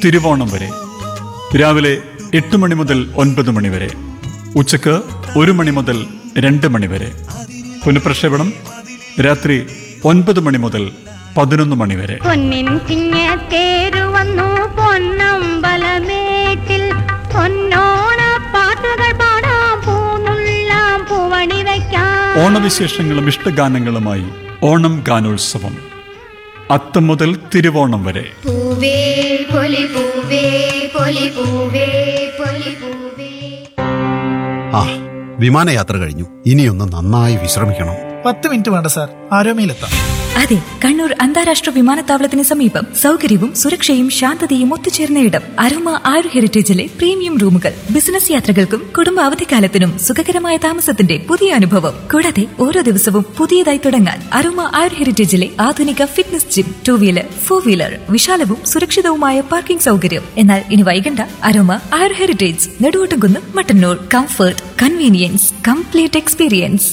തിരുവോണം വരെ രാവിലെ എട്ട് മണി മുതൽ ഒൻപത് മണി വരെ ഉച്ചക്ക് ഒരു മണി മുതൽ രണ്ട് മണി വരെ പുനഃപ്രക്ഷേപണം രാത്രി ഒൻപത് മണി മുതൽ പതിനൊന്ന് മണി വരെ പൊന്നിൻ ചിങ്ങത്തേരു വന്നു പൊന്നമ്പലമേറ്റിൽ പൊന്നോണ പാട്ടുകൾ പാടാം പൂന്നുള്ളാം പൂവണി വയ്ക്കാം ഓണവിശേഷങ്ങളും ഇഷ്ടഗാനങ്ങളുമായി ഓണം ഗാനോത്സവം അത്തം മുതൽ തിരുവോണം വരെ പൂവേ പൊലി പൂവേ പൊലി പൂവേ പൊലി പൂവേ ആ വിമാനയാത്ര കഴിഞ്ഞു ഇനിയൊന്ന് നന്നായി വിശ്രമിക്കണം പത്ത് മിനിറ്റ് വേണ്ട സാർ ആരോമയിലെത്താം അതെ കണ്ണൂർ അന്താരാഷ്ട്ര വിമാനത്താവളത്തിന് സമീപം സൗകര്യവും സുരക്ഷയും ശാന്തതയും ഒത്തുചേർന്ന ഇടം അരോമ ആരു ഹെറിറ്റേജിലെ പ്രീമിയം റൂമുകൾ ബിസിനസ് യാത്രകൾക്കും കുടുംബ അവധിക്കാലത്തിനും സുഖകരമായ താമസത്തിന്റെ പുതിയ അനുഭവം കൂടാതെ ഓരോ ദിവസവും പുതിയതായി തുടങ്ങാൻ അരോമ ആരു ഹെറിറ്റേജിലെ ആധുനിക fitness gym two wheeler four wheeler വിശാലവും സുരക്ഷിതവുമായ പാർക്കിംഗ് സൗകര്യം എന്നാൽ ഇനി വൈകണ്ട Aroma Aaru heritage Neduvottumkunnu Mattannur comfort convenience complete experience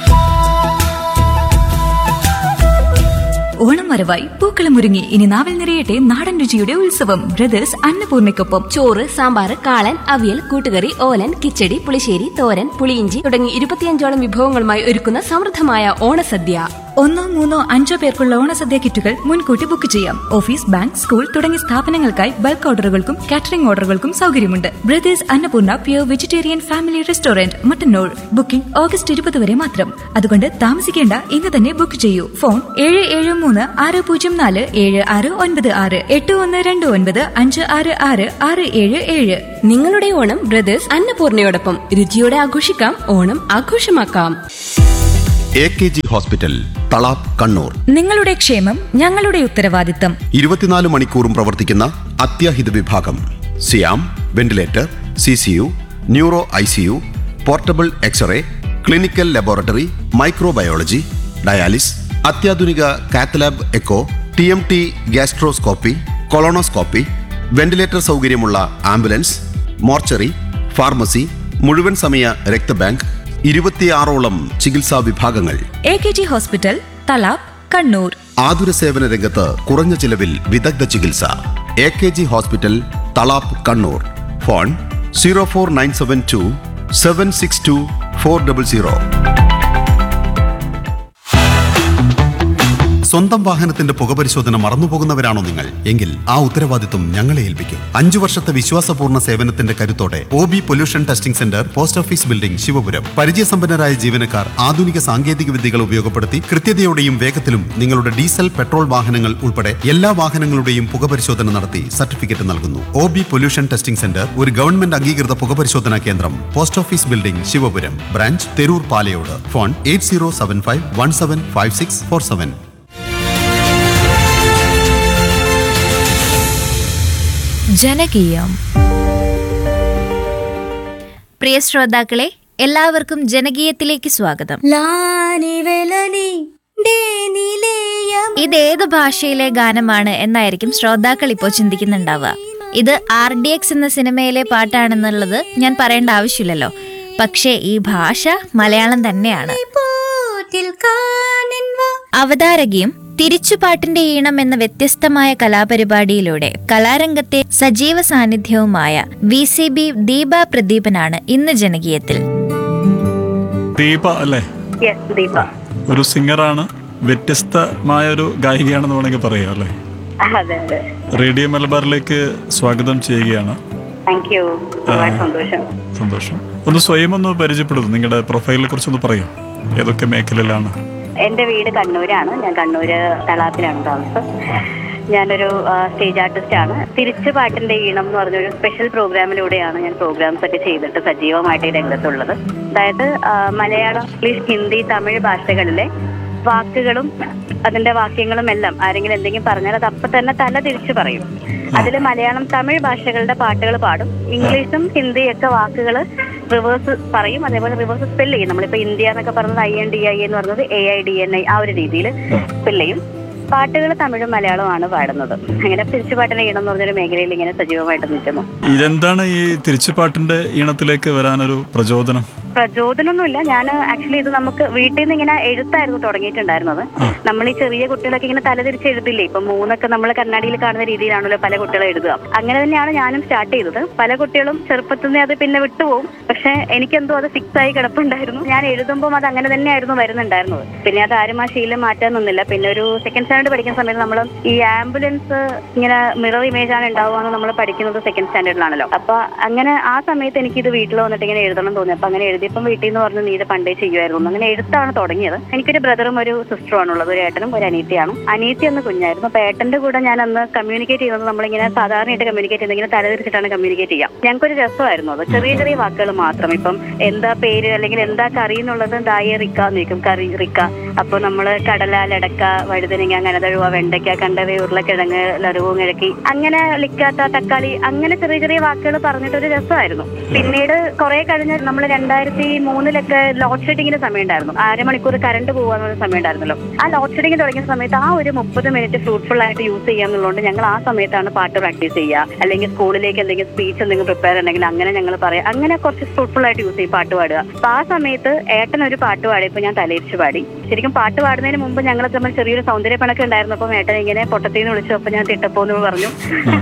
Onam വരവായി പൂക്കളം ഒരുങ്ങി ഇനി നാവൽ നിറയട്ടെ നാടൻ രുചിയുടെ ഉത്സവം ബ്രദേഴ്സ് അന്നപൂർണയ്ക്കൊപ്പം ചോറ് സാമ്പാർ കാളൻ അവിയൽ കൂട്ടുകറി ഓലൻ കിച്ചടി പുളിശ്ശേരി തോരൻ പുളിയിഞ്ചി തുടങ്ങി ഇരുപത്തിയഞ്ചോളം വിഭവങ്ങളുമായി ഒരുക്കുന്ന സമൃദ്ധമായ ഓണസദ്യ ഒന്നോ മൂന്നോ അഞ്ചോ പേർക്കുള്ള ഓണസദ്യ കിറ്റുകൾ മുൻകൂട്ടി ബുക്ക് ചെയ്യാം ഓഫീസ് ബാങ്ക് സ്കൂൾ തുടങ്ങിയ സ്ഥാപനങ്ങൾക്കായി ബൾക്ക് ഓർഡറുകൾക്കും കാറ്ററിംഗ് ഓർഡറുകൾക്കും സൗകര്യമുണ്ട് brothers Annapoorna pure vegetarian family restaurant Mattannur booking August ഇരുപത് വരെ മാത്രം അതുകൊണ്ട് താമസിക്കേണ്ട ഇന്ന് തന്നെ ബുക്ക് ചെയ്യൂ ഫോൺ ഏഴ് ഏഴ് മൂന്ന് ആറ് പൂജ്യം നാല് ഏഴ് ആറ് ഒൻപത് ആറ് എട്ട് ഒന്ന് രണ്ട് ഒൻപത് അഞ്ച് ആറ് ആറ് ആറ് ഏഴ് ഏഴ് നിങ്ങളുടെ ഓണം ബ്രദേഴ്സ് അന്നപൂർണയോടൊപ്പം രുചിയോടെ ആഘോഷിക്കാം ഓണം ആഘോഷമാക്കാം A K G hospital Thalap Kannur നിങ്ങളുടെ ക്ഷേമം ഞങ്ങളുടെ ഉത്തരവാദിത്തം ഇരുപത്തിനാല് മണിക്കൂറും പ്രവർത്തിക്കുന്ന അത്യാഹിത വിഭാഗം സിയാം ventilator C C U neuro I C U portable X ray clinical laboratory microbiology dialysis അത്യാധുനിക cath lab echo T M T gastroscopy colonoscopy ventilator സൗകര്യമുള്ള ആംബുലൻസ് മോർച്ചറി ഫാർമസി മുഴുവൻ സമയ രക്തബാങ്ക് ഇരുപത്തിയാറോളം ചികിത്സാ വിഭാഗങ്ങൾ A K G hospital Thalap Kannur ആതുര സേവന രംഗത്ത് കുറഞ്ഞ ചിലവിൽ വിദഗ്ധ ചികിത്സ A K G hospital Thalap Kannur phone zero four nine seven two seven six two four double zero സ്വന്തം വാഹനത്തിന്റെ പുകപരിശോധന മറന്നുപോകുന്നവരാണോ നിങ്ങൾ എങ്കിൽ ആ ഉത്തരവാദിത്വം ഞങ്ങളെ ഏൽപ്പിക്കും അഞ്ചു വർഷത്തെ വിശ്വാസപൂർണ്ണ സേവനത്തിന്റെ കരുത്തോടെ O B pollution testing centre post office building Sivapuram പരിചയസമ്പന്നരായ ജീവനക്കാർ ആധുനിക സാങ്കേതിക വിദ്യകൾ ഉപയോഗപ്പെടുത്തി കൃത്യതയോടെയും വേഗത്തിലും നിങ്ങളുടെ ഡീസൽ പെട്രോൾ വാഹനങ്ങൾ ഉൾപ്പെടെ എല്ലാ വാഹനങ്ങളുടെയും പുകപരിശോധന നടത്തി സർട്ടിഫിക്കറ്റ് നൽകുന്നു O B pollution testing centre ഒരു ഗവൺമെന്റ് അംഗീകൃത പുകപരിശോധനാ കേന്ദ്രം post office building Sivapuram branch Theroor Palayode phone eight zero seven five one seven five six four seven ജനകീയം പ്രിയ ശ്രോതാക്കളെ എല്ലാവർക്കും ജനകീയത്തിലേക്ക് സ്വാഗതം ഇത് ഏത് ഭാഷയിലെ ഗാനമാണ് എന്നായിരിക്കും ശ്രോതാക്കൾ ഇപ്പോൾ ചിന്തിക്കുന്നുണ്ടാവുക ഇത് ആർ ഡി എക്സ് എന്ന സിനിമയിലെ പാട്ടാണെന്നുള്ളത് ഞാൻ പറയേണ്ട ആവശ്യമില്ലല്ലോ പക്ഷേ ഈ ഭാഷ മലയാളം തന്നെയാണ് അവതാരകയും തിരിച്ചുപാട്ടിന്റെ ഈണം എന്ന വ്യത്യസ്തമായ കലാപരിപാടിയിലൂടെ കലാരംഗത്തെ സജീവ സാന്നിധ്യവുമായ വി സി ബി ദീപ പ്രദീപനാണ് ഇന്ന് ജനകീയത്തിൽ ദീപ അല്ലേ യെസ് ദീപ ഒരു സിംഗറാണ് വ്യത്യസ്തമായ ഒരു ഗായികയാണെന്ന് വേണമെങ്കിൽ പറയാം അല്ലേ അതെ അതെ റേഡിയോ മലബാറിലേക്ക് സ്വാഗതം ചെയ്യുകയാണ് താങ്ക് യു ഒരുപാട് സന്തോഷം സന്തോഷം ഒന്ന് സ്വയം ഒന്ന് പരിചയപ്പെടുന്നു നിങ്ങളുടെ പ്രൊഫൈലിനെ കുറിച്ചൊന്ന് പറയൂ ഏതൊക്കെ മേഖലയിലാണ് എൻ്റെ വീട് കണ്ണൂരാണ് ഞാൻ കണ്ണൂര് തളാപ്പിലാണ് താമസം ഞാനൊരു സ്റ്റേജ് ആർട്ടിസ്റ്റ് ആണ് തിരിച്ചു പാട്ടിന്റെ ഈണം എന്ന് പറഞ്ഞൊരു സ്പെഷ്യൽ പ്രോഗ്രാമിലൂടെയാണ് ഞാൻ പ്രോഗ്രാംസ് ഒക്കെ ചെയ്തിട്ട് സജീവമായിട്ട് ഈ രംഗത്തുള്ളത് അതായത് ആ, മലയാളം ഇംഗ്ലീഷ് ഹിന്ദി തമിഴ് ഭാഷകളിലെ വാക്കുകളും അതിന്റെ വാക്യങ്ങളും എല്ലാം ആരെങ്കിലും എന്തെങ്കിലും പറഞ്ഞാൽ അത് അപ്പൊ തന്നെ തല തിരിച്ചു പറയും അതിൽ മലയാളം തമിഴ് ഭാഷകളുടെ പാട്ടുകൾ പാടും ഇംഗ്ലീഷും ഹിന്ദിയും ഒക്കെ വാക്കുകൾ റിവേഴ്സ് പറയും അതേപോലെ റിവേഴ്സ് സ്പെൽ ചെയ്യും നമ്മളിപ്പോ ഇന്ത്യ എന്നൊക്കെ പറഞ്ഞത് ഐ എൻ ഡി ഐ എന്ന് പറഞ്ഞത് A I D N I ആ ഒരു രീതിയിൽ സ്പെൽ ചെയ്യും പാട്ടുകൾ തമിഴും മലയാളവുമാണ് പാടുന്നത് അങ്ങനെ തിരിച്ചുപാട്ടിന്റെ ഈണം എന്ന് പറഞ്ഞൊരു മേഖലയിൽ ഇങ്ങനെ സജീവമായിട്ട് നിൽക്കുന്നു ഇതെന്താണ് ഈ തിരിച്ചുപാട്ടിന്റെ ഈണത്തിലേക്ക് വരാനൊരു പ്രചോദനം പ്രചോദനമൊന്നുമില്ല ഞാൻ ആക്ച്വലി ഇത് നമുക്ക് വീട്ടിൽ നിന്ന് ഇങ്ങനെ എഴുത്തായിരുന്നു തുടങ്ങിയിട്ടുണ്ടായിരുന്നത് നമ്മൾ ഈ ചെറിയ കുട്ടികളൊക്കെ ഇങ്ങനെ തലതിരിച്ച് എഴുതില്ലേ ഇപ്പൊ മൂന്നൊക്കെ നമ്മൾ കണ്ണാടിയിൽ കാണുന്ന രീതിയിലാണല്ലോ പല കുട്ടികളും എഴുതുക അങ്ങനെ തന്നെയാണ് ഞാനും സ്റ്റാർട്ട് ചെയ്തത് പല കുട്ടികളും ചെറുപ്പത്തിൽ നിന്ന് അത് പിന്നെ വിട്ടുപോകും പക്ഷെ എനിക്കെന്തോ അത് ഫിക്സ് ആയി കിടപ്പുണ്ടായിരുന്നു ഞാൻ എഴുതുമ്പോൾ അത് അങ്ങനെ തന്നെയായിരുന്നു വരുന്നുണ്ടായിരുന്നത് പിന്നെ അത് ആരും ആ ശീലം മാറ്റാൻ നിന്നില്ല പിന്നെ ഒരു സെക്കൻഡ് സ്റ്റാൻഡേർഡ് പഠിക്കുന്ന സമയത്ത് നമ്മൾ ഈ ആംബുലൻസ് ഇങ്ങനെ മിറർ ഇമേജ് ആണ് ഉണ്ടാവുക എന്ന് നമ്മൾ പഠിക്കുന്നത് സെക്കൻഡ് സ്റ്റാൻഡേർഡിലാണല്ലോ അപ്പൊ അങ്ങനെ ആ സമയത്ത് എനിക്ക് ഇത് വീട്ടിൽ വന്നിട്ട് ഇങ്ങനെ എഴുതണം തോന്നി അപ്പൊ അങ്ങനെ എഴുതിയപ്പം വീട്ടിൽ നിന്ന് പറഞ്ഞു നീ ഇത് പണ്ടേ ചെയ്യുമായിരുന്നു അങ്ങനെ എഴുത്താണ് തുടങ്ങിയത് എനിക്കൊരു ബ്രദറും ഒരു സിസ്റ്ററും ആണുള്ളത് ഒരു ഏട്ടനും ഒരു അനീത്തിയാണ് അനീത്തി അന്ന് കുഞ്ഞായിരുന്നു അപ്പൊ ഏട്ടന്റെ കൂടെ ഞാൻ അന്ന് കമ്മ്യൂണിക്കേറ്റ് ചെയ്യുന്നത് നമ്മളിങ്ങനെ സാധാരണയായിട്ട് കമ്മ്യൂണിക്കേറ്റ് ചെയ്യുന്നത് ഇങ്ങനെ തലതിരിച്ചിട്ടാണ് കമ്മ്യൂണിക്കേറ്റ് ചെയ്യാം ഞങ്ങൾക്കൊരു രസമായിരുന്നു അത് ചെറിയ ചെറിയ വാക്കുകൾ മാത്രം ഇപ്പം എന്താ പേര് അല്ലെങ്കിൽ എന്താ കറി എന്നുള്ളത് ദായ റിക്ക എന്ന് ചോദിക്കും കറി റിക്ക അപ്പൊ നമ്മള് കടല ലടക്ക വഴുതനങ്ങ കനതഴുവ വെണ്ടയ്ക്ക കണ്ടവ ഉരുളക്കിഴങ്ങ് ലറുവും കിഴക്കി അങ്ങനെ ലിക്കാത്ത തക്കാളി അങ്ങനെ ചെറിയ ചെറിയ വാക്കുകൾ പറഞ്ഞിട്ട് ഒരു രസമായിരുന്നു പിന്നീട് കുറെ കഴിഞ്ഞ് നമ്മൾ രണ്ടായിരത്തി മൂന്നിലൊക്കെ ലോഡ് ഷെഡിങ്ങിന്റെ സമയം ഉണ്ടായിരുന്നു അരമണിക്കൂർ കറണ്ട് പോകാന്ന് പറഞ്ഞ സമയം ഉണ്ടായിരുന്നല്ലോ ആ ലോഡ് ഷെഡിങ് തുടങ്ങിയ സമയത്ത് ആ ഒരു മുപ്പത് മിനിറ്റ് ഫ്രൂട്ട്ഫുൾ ആയിട്ട് യൂസ് ചെയ്യാന്നുള്ളതുകൊണ്ട് ഞങ്ങൾ ആ സമയത്താണ് പാട്ട് പ്രാക്ടീസ് ചെയ്യുക അല്ലെങ്കിൽ സ്കൂളിലേക്ക് എന്തെങ്കിലും സ്പീച്ച് എന്തെങ്കിലും പ്രിപ്പയർ ഉണ്ടെങ്കിൽ അങ്ങനെ ഞങ്ങൾ പറയാം അങ്ങനെ കുറച്ച് ഫ്രൂട്ട്ഫുൾ ആയിട്ട് യൂസ് ചെയ്യും പാട്ട് പാടുക അപ്പൊ ആ സമയത്ത് ഏട്ടൻ ഒരു പാട്ട് പാടിയപ്പോൾ ഞാൻ തലയിരിച്ച് പാടി ശരിക്കും പാട്ട് പാടുന്നതിന് മുമ്പ് ഞങ്ങൾ തമ്മിൽ ചെറിയൊരു സൗന്ദര്യ പണക്ക് ഉണ്ടായിരുന്നു അപ്പൊ ഏട്ടൻ ഇങ്ങനെ പൊട്ടത്തിന്ന് വിളിച്ചു അപ്പൊ ഞാൻ തിട്ടപ്പോന്ന് പറഞ്ഞു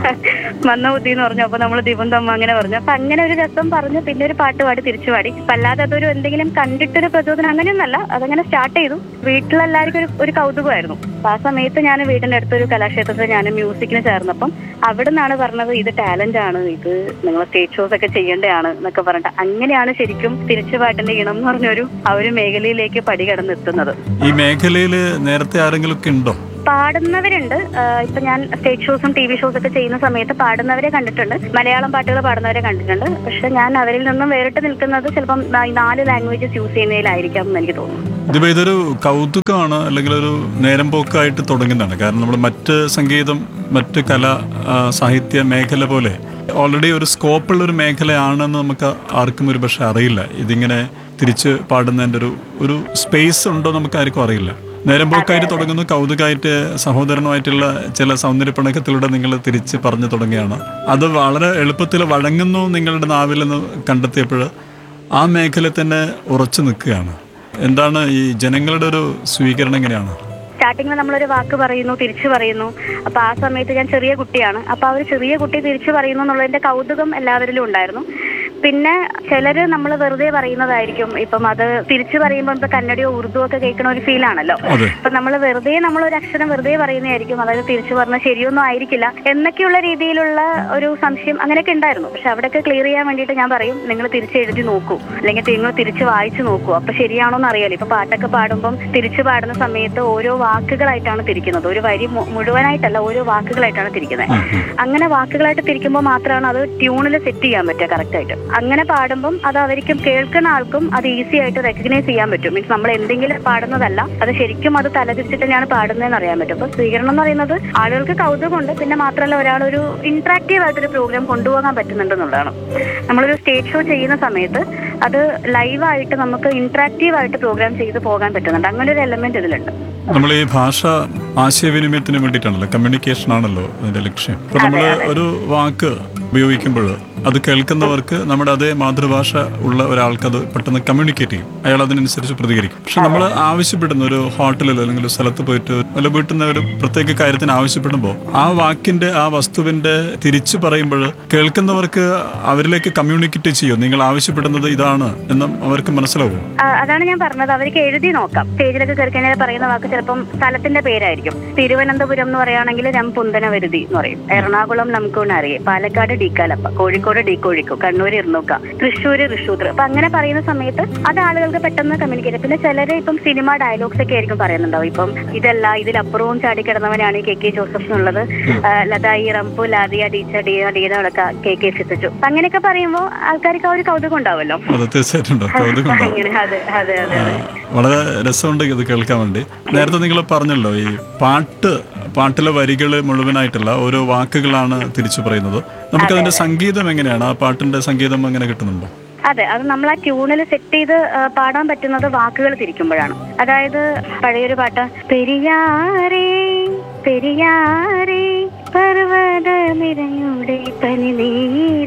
മന്ന ബുദ്ധി എന്ന് പറഞ്ഞു അപ്പൊ നമ്മൾ ദിവം തമ്മ അങ്ങനെ പറഞ്ഞു അപ്പൊ അങ്ങനെ ഒരു രസം പറഞ്ഞു പിന്നെ ഒരു പാട്ട് പാടി തിരിച്ചു പാടി അപ്പൊ അല്ലാതെ അതൊരു എന്തെങ്കിലും കണ്ടിട്ടൊരു പ്രചോദനം അങ്ങനെയൊന്നല്ല അതങ്ങനെ സ്റ്റാർട്ട് ചെയ്തു വീട്ടിലെല്ലാവർക്കും ഒരു ഒരു കൗതുകമായിരുന്നു അപ്പൊ ആ സമയത്ത് ഞാൻ വീടിന്റെ അടുത്തൊരു കലാക്ഷേത്രത്തിൽ ഞാൻ മ്യൂസിക്കിന് ചേർന്നപ്പം അവിടെ നിന്നാണ് പറഞ്ഞത് ഇത് ടാലന്റ് ആണ് ഇത് നിങ്ങൾ സ്റ്റേജ് ഷോസ് ഒക്കെ ചെയ്യേണ്ടതാണ് എന്നൊക്കെ പറഞ്ഞിട്ട് അങ്ങനെയാണ് ശരിക്കും തിരിച്ചുപാട്ടിന്റെ ഇണം എന്ന് പറഞ്ഞൊരു ആ ഒരു മേഖലയിലേക്ക് പടി കടന്നെത്തുന്നത് ഈ മേഖലയിൽ നേരത്തെ ആരെങ്കിലും ഒക്കെ ഉണ്ടോ പാടുന്നവരുണ്ട് ആഹ് ഇപ്പൊ ഞാൻ സ്റ്റേജ് ഷോസും ടി വി ഷോസ് ഒക്കെ ചെയ്യുന്ന സമയത്ത് പാടുന്നവരെ കണ്ടിട്ടുണ്ട് മലയാളം പാട്ടുകൾ പാടുന്നവരെ കണ്ടിട്ടുണ്ട് പക്ഷെ ഞാൻ അവരിൽ നിന്നും വേറിട്ട് നിൽക്കുന്നത് ചിലപ്പം നാ- ഈ നാല് ലാംഗ്വേജസ് യൂസ് ചെയ്യുന്നതിലായിരിക്കാം എന്ന് എനിക്ക് തോന്നുന്നു ഇതിപ്പോ ഇതൊരു കൗതുകമാണ് അല്ലെങ്കിൽ ഒരു നേരം പോക്കായിട്ട് തുടങ്ങുന്നതാണ് കാരണം നമ്മൾ മറ്റ് സംഗീതം മറ്റ് കല ആ, സാഹിത്യ മേഖല പോലെ ഓൾറെഡി ഒരു സ്കോപ്പുള്ള ഒരു മേഖലയാണെന്ന് നമുക്ക് ആർക്കും ഒരു പക്ഷെ അറിയില്ല ഇതിങ്ങനെ തിരിച്ച് പാടുന്നതിൻ്റെ ഒരു ഒരു സ്പേസ് ഉണ്ടോ നമുക്ക് ആർക്കും അറിയില്ല നേരം പോക്കായിട്ട് തുടങ്ങുന്നു കൗതുകമായിട്ട് സഹോദരനുമായിട്ടുള്ള ചില സൗന്ദര്യപ്പിണക്കത്തിലൂടെ നിങ്ങൾ തിരിച്ച് പറഞ്ഞു തുടങ്ങിയാണ് അത് വളരെ എളുപ്പത്തിൽ വഴങ്ങുന്നു നിങ്ങളുടെ നാവിലെന്ന് കണ്ടെത്തിയപ്പോൾ ആ മേഖല തന്നെ ഉറച്ചു നിൽക്കുകയാണ് എന്താണ് ഈ ജനങ്ങളുടെ ഒരു സ്വീകരണം എങ്ങനെയാണ് സ്റ്റാർട്ടിങ്ങിൽ നമ്മളൊരു വാക്ക് പറയുന്നു തിരിച്ചു പറയുന്നു അപ്പൊ ആ സമയത്ത് ഞാൻ ചെറിയ കുട്ടിയാണ് അപ്പൊ ആ ഒരു ചെറിയ കുട്ടി തിരിച്ചു പറയുന്നു എന്നുള്ളതിന്റെ കൗതുകം എല്ലാവരിലും ഉണ്ടായിരുന്നു പിന്നെ ചിലര് നമ്മൾ വെറുതെ പറയുന്നതായിരിക്കും ഇപ്പം അത് തിരിച്ചു പറയുമ്പോൾ ഇപ്പൊ കന്നഡയോ ഉറുദു ഒക്കെ കേൾക്കണ ഒരു ഫീൽ ആണല്ലോ അതെ. അപ്പൊ നമ്മൾ വെറുതെ നമ്മൾ ഒരു അക്ഷരം വെറുതെ പറയുന്നതായിരിക്കും അതായത് തിരിച്ചു പറഞ്ഞാൽ ശരിയൊന്നും ആയിരിക്കില്ല എന്നൊക്കെയുള്ള രീതിയിലുള്ള ഒരു സംശയം അങ്ങനെയൊക്കെ ഉണ്ടായിരുന്നു പക്ഷെ അവിടെയൊക്കെ ക്ലിയർ ചെയ്യാൻ വേണ്ടിയിട്ട് ഞാൻ പറയും നിങ്ങൾ തിരിച്ച് എഴുതി നോക്കൂ അല്ലെങ്കിൽ നിങ്ങൾ തിരിച്ച് വായിച്ചു നോക്കൂ അപ്പൊ ശരിയാണോ എന്ന് അറിയാലോ ഇപ്പൊ പാട്ടൊക്കെ പാടുമ്പം തിരിച്ചു പാടുന്ന സമയത്ത് ഓരോ വാക്കുകളായിട്ടാണ് തിരിക്കുന്നത് ഒരു വരി മു- മുഴുവനായിട്ടല്ല ഓരോ വാക്കുകളായിട്ടാണ് തിരിക്കുന്നത് അങ്ങനെ വാക്കുകളായിട്ട് തിരിക്കുമ്പോൾ മാത്രമാണ് അത് ട്യൂണിൽ സെറ്റ് ചെയ്യാൻ പറ്റുക കറക്റ്റ് ആയിട്ട് അങ്ങനെ പാടുമ്പം അത് അവർക്കും കേൾക്കുന്ന ആൾക്കും അത് ഈസി ആയിട്ട് റെക്കഗ്നൈസ് ചെയ്യാൻ പറ്റും മീൻസ് നമ്മൾ എന്തെങ്കിലും പാടുന്നതല്ല അത് ശരിക്കും അത് തലതിരിച്ചിട്ട് തന്നെയാണ് പാടുന്നതെന്ന് അറിയാൻ പറ്റും അപ്പൊ സ്വീകരണം എന്ന് പറയുന്നത് ആളുകൾക്ക് കൗതുകമുണ്ട് പിന്നെ മാത്രമല്ല ഒരാളൊരു ഇന്ററാക്റ്റീവ് ആയിട്ടൊരു പ്രോഗ്രാം കൊണ്ടുപോകാൻ പറ്റുന്നുണ്ടെന്നുള്ളതാണ് നമ്മളൊരു സ്റ്റേജ് ഷോ ചെയ്യുന്ന സമയത്ത് അത് ലൈവായിട്ട് നമുക്ക് ഇന്ററാക്റ്റീവ് ആയിട്ട് പ്രോഗ്രാം ചെയ്ത് പോകാൻ പറ്റുന്നുണ്ട് അങ്ങനെ ഒരു എലമെന്റ് ഇതിലുണ്ട് നമ്മൾ ഈ ഭാഷ ആശയവിനിമയത്തിന് വേണ്ടിയിട്ടാണല്ലോ കമ്മ്യൂണിക്കേഷൻ ആണല്ലോ അതിന്റെ ലക്ഷ്യം ഇപ്പൊ നമ്മൾ ഒരു വാക്ക് ഉപയോഗിക്കുമ്പോൾ അത് കേൾക്കുന്നവർക്ക് നമ്മുടെ അതേ മാതൃഭാഷ ഉള്ള ഒരാൾക്ക് അത് പെട്ടെന്ന് കമ്മ്യൂണിക്കേറ്റ് ചെയ്യും അയാൾ അതിനനുസരിച്ച് പ്രതികരിക്കും പക്ഷെ നമ്മൾ ആവശ്യപ്പെടുന്ന ഒരു ഹോട്ടലിലോ അല്ലെങ്കിൽ ഒരു സ്ഥലത്ത് പോയിട്ട് വല്ല വീട്ടിൽ നിന്ന് ഒരു പ്രത്യേക കാര്യത്തിന് ആവശ്യപ്പെടുമ്പോൾ ആ വാക്കിന്റെ ആ വസ്തുവിന്റെ തിരിച്ചു പറയുമ്പോൾ കേൾക്കുന്നവർക്ക് അവരിലേക്ക് കമ്മ്യൂണിക്കേറ്റ് ചെയ്യും നിങ്ങൾ ആവശ്യപ്പെടുന്നത് ഇതാണ് എന്നും അവർക്ക് മനസ്സിലാവും ആ, അതാണ് ഞാൻ പറഞ്ഞത് അവർക്ക് എഴുതി നോക്കാം സ്റ്റേജിലൊക്കെ കയറി കഴിഞ്ഞാൽ പറയുന്ന വാക്ക് ചിലപ്പം സ്ഥലത്തിന്റെ പേരായിരിക്കും തിരുവനന്തപുരം എന്ന് പറയുകയാണെങ്കിൽ രംപുന്തനവരുതി എന്ന് പറയും എറണാകുളം നമുക്കൊന്നറിയെ പാലക്കാട് ഡീക്കാലപ്പ കോഴിക്കോട് ഡീ കോഴിക്കോ കണ്ണൂർ ഇർന്നൂക്ക തൃശ്ശൂര് ഋഷൂത്ര അപ്പൊ അങ്ങനെ പറയുന്ന സമയത്ത് അത് ആളുകൾക്ക് പെട്ടെന്ന് കമ്മ്യൂണിക്കേറ്റ് പിന്നെ ചിലര് ഇപ്പം സിനിമ ഡയലോഗ്സ് ഒക്കെ ആയിരിക്കും പറയുന്നുണ്ടാവും ഇപ്പം ഇതല്ല ഇതിലപ്പുറവും ചാടി കിടന്നവനാണ് ഈ കെ കെ ജോസഫ് എന്നുള്ളത് ആ, ലതായി റംപു ലാദിയ ടീച്ച ഡീന ഡീനടക്ക കെ കെ ഫിസിച്ചു അപ്പൊ അങ്ങനെയൊക്കെ പറയുമ്പോൾ ആൾക്കാർക്ക് ആ ഒരു കൗതുകം ഉണ്ടാവുമല്ലോ അത് തീർച്ചയായിട്ടും ഉണ്ടാവും. കൗതുകം ഉണ്ടാവും. അങ്ങനെ അതെ അതെ അതെ അതെ വളരെ രസമുണ്ട് ഇത് കേൾക്കാൻ വേണ്ടി നേരത്തെ നിങ്ങൾ പറഞ്ഞല്ലോ ഈ പാട്ട് പാട്ടിലെ വരികൾ മുഴുവനായിട്ടുള്ള ഓരോ വാക്കുകളാണ് തിരിച്ചു പറയുന്നത് നമുക്കതിന്റെ സംഗീതം എങ്ങനെയാണ് ആ പാട്ടിന്റെ സംഗീതം എങ്ങനെ കിട്ടുന്നുണ്ടോ അതെ അത് നമ്മൾ ആ ട്യൂണിൽ സെറ്റ് ചെയ്ത് ആ, പാടാൻ പറ്റുന്നത് വാക്കുകൾ തിരിക്കുമ്പോഴാണ് അതായത് പഴയൊരു പാട്ട് പെരിയാറേ പെരിയാറേ പർവ്വതനിരയുടെ പനിനീരേ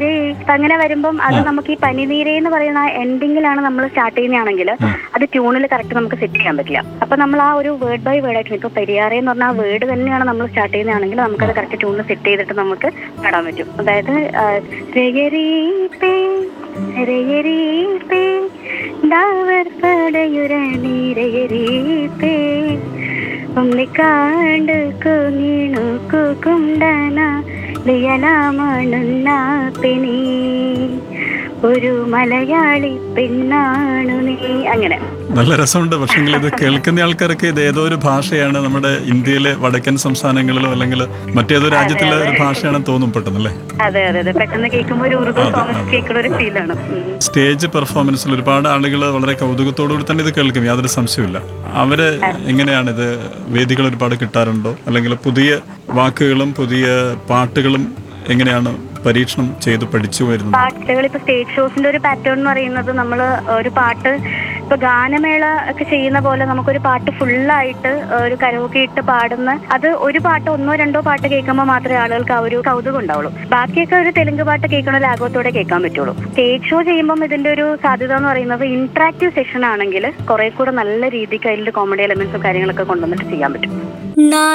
അങ്ങനെ വരുമ്പം അത് നമുക്ക് ഈ പനിനീരേ എന്ന് പറയുന്ന എൻഡിങ്ങിലാണ് നമ്മൾ സ്റ്റാർട്ട് ചെയ്യുന്നതാണെങ്കിൽ അത് ട്യൂണിൽ കറക്റ്റ് നമുക്ക് സെറ്റ് ചെയ്യാൻ പറ്റില്ല അപ്പൊ നമ്മൾ ആ ഒരു വേർഡ് ബൈ വേർഡ് ആയിട്ട് ഇപ്പൊ പെരിയാറേ എന്ന് പറഞ്ഞ ആ വേർഡ് തന്നെയാണ് നമ്മൾ സ്റ്റാർട്ട് ചെയ്യുന്നതാണെങ്കിൽ നമുക്കത് കറക്റ്റ് ട്യൂണിൽ സെറ്റ് ചെയ്തിട്ട് നമുക്ക് പാടാൻ പറ്റും അതായത് ആ, രഗരീപേ, രഗരീപേ, ദാവർ പടയുരണീരഗരീപേ, ഉണ്ണിക്കാണ്ട് കുഞ്ഞിണു കുക്കുണ്ടന ലിയലാമണുന്ന പെനി ഒരു മലയാളി പെണ്ണാണു നീ അങ്ങനെ നല്ല രസമുണ്ട് പക്ഷെങ്കിൽ ഇത് കേൾക്കുന്ന ആൾക്കാർക്ക് ഇത് ഏതോ ഒരു ഭാഷയാണ് നമ്മുടെ ഇന്ത്യയിലെ വടക്കൻ സംസ്ഥാനങ്ങളിലോ അല്ലെങ്കിൽ മറ്റേതോ രാജ്യത്തിലെ ഒരു ഭാഷയാണെന്ന് തോന്നും പെട്ടെന്നല്ലേ അതെ അതെ അതെ പെട്ടെന്ന് കേൾക്കുമ്പോൾ ഒരു ഉറുദു സോങ് കേൾക്കുന്ന ഒരു ഫീലാണ് സ്റ്റേജ് പെർഫോമൻസിൽ ഒരുപാട് ആളുകൾ വളരെ കൗതുകത്തോടുകൂടി തന്നെ ഇത് കേൾക്കും യാതൊരു സംശയമില്ല അവര് എങ്ങനെയാണ് ഇത് വേദികൾ ഒരുപാട് കിട്ടാറുണ്ടോ അല്ലെങ്കിൽ പുതിയ വാക്കുകളും പുതിയ പാട്ടുകളും എങ്ങനെയാണ് പരീക്ഷണം ചെയ്ത് പഠിച്ചു വരുന്നത് പാട്ടുകൾ ഇപ്പൊ സ്റ്റേജ് ഷോസിന്റെ ഒരു പാറ്റേൺ എന്ന് പറയുന്നത് നമ്മൾ ഒരു പാട്ട് ഇപ്പൊ ഗാനമേള ഒക്കെ ചെയ്യുന്ന പോലെ നമുക്കൊരു പാട്ട് ഫുള്ളായിട്ട് ഒരു കരോക്കെ ഇട്ട് പാടുന്ന അത് ഒരു പാട്ട് ഒന്നോ രണ്ടോ പാട്ട് കേൾക്കുമ്പോൾ മാത്രമേ ആളുകൾക്ക് ആ ഒരു കൗതുകം ഉണ്ടാവുള്ളൂ ബാക്കിയൊക്കെ ഒരു തെലുങ്ക് പാട്ട് കേൾക്കണ ലാഘവത്തോടെ കേൾക്കാൻ പറ്റുള്ളൂ സ്റ്റേജ് ഷോ ചെയ്യുമ്പോൾ ഇതിന്റെ ഒരു സാധ്യത എന്ന് പറയുന്നത് ഇന്ററാക്റ്റീവ് സെഷൻ ആണെങ്കിൽ കുറെ കൂടെ നല്ല രീതിക്ക് അതിൽ കോമഡി എലമെന്റ്സും കാര്യങ്ങളൊക്കെ കൊണ്ടുവന്നിട്ട് ചെയ്യാൻ പറ്റും